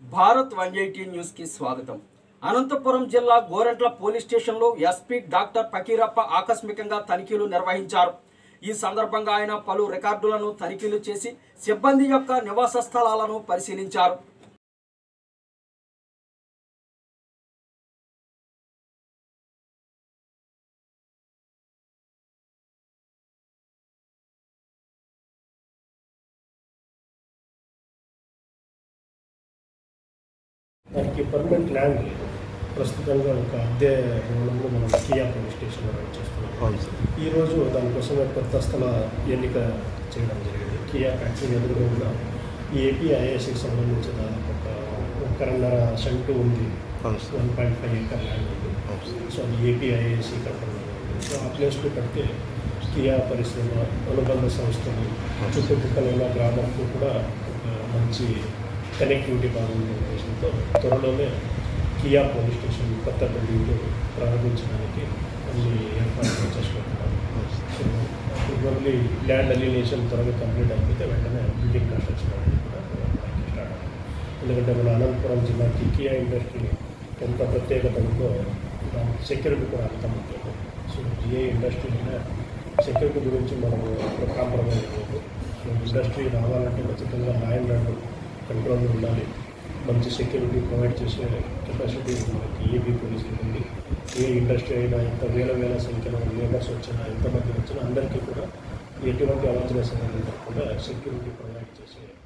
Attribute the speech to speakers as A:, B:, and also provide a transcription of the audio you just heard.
A: Bharat one eighty న్యూస్కి స్వాగతం అనంతపురం జిల్లా గోరంట్ల పోలీస్ స్టేషన్లో ఎస్పీ డాక్టర్ ఫకీరప్ప ఆకస్మికంగా తనిఖీలు నిర్వహించారు ఈ సందర్భంగా ఆయన పలు రికార్డులను తనిఖీలు చేసి సిబ్బంది యొక్క నివాస స్థలాలను పరిశీలించారు
B: దానికి పర్మనెంట్ ల్యాండ్ లేదు ప్రస్తుతంగా ఒక అద్దె భవనంలో మనం కియా పోలీస్ స్టేషన్లో రన్ చేస్తున్నాం ఈరోజు దానికోసమే కొత్త స్థల ఎన్నిక చేయడం జరిగింది కియా ఫ్యాక్టరీ ఎదురుగా ఉన్న ఈ ఏపీ ఐఏఎస్కి సంబంధించిన దాదాపు ఒక ఒకరన్నర సెంటు ఉంది one point five acre land ఉంది సో అది ఏపీ ఐఏఎస్సి కట్టడం జరిగింది సో ఆ ప్లేస్లో కడితే కియా పరిశ్రమ అనుబంధ సంస్థలు చుట్టుపక్కల ఉన్న గ్రామాలకు కూడా ఒక మంచి కనెక్టివిటీ బాగుండే ఉద్దేశంతో త్వరలోనే కియా పోలీస్ స్టేషన్ కొత్త బిల్డింగ్ ప్రారంభించడానికి అన్ని ఏర్పాట్లు చేసుకుంటున్నాం సో ప్రాబ్లీ ల్యాండ్ అలినేషన్ త్వరగా కంప్లీట్ అయిపోతే వెంటనే బిల్డింగ్ కన్స్ట్రక్షన్ అనేది కూడా మనకి స్టార్ట్ అవుతుంది ఎందుకంటే మన అనంతపురం జిల్లాకి కియా ఇండస్ట్రీ ఎంత ప్రత్యేకత ఉందో దానికి సెక్యూరిటీ కూడా అంత ముఖ్యం సో ఏ ఇండస్ట్రీ అయినా సెక్యూరిటీ గురించి మనం ఎప్పుడు కాంప్రమైజ్ అవ్వదు సో ఇండస్ట్రీ రావాలంటే ఖచ్చితంగా లా అండ్ ఆర్డర్ కంట్రోల్ ఉండాలి మంచి సెక్యూరిటీ ప్రొవైడ్ చేసే కెపాసిటీ మనకి ఏబీ పోలీసులు ఉంది ఏ ఇండస్ట్రీ అయినా ఎంత వేల వేల సంఖ్యలో లేబర్స్ వచ్చినా ఎంతమంది వచ్చినా అందరికీ కూడా ఎటువంటి అవాంఛనీయ సంఘటనలు జరగకుండా సెక్యూరిటీ ప్రొవైడ్ చేసే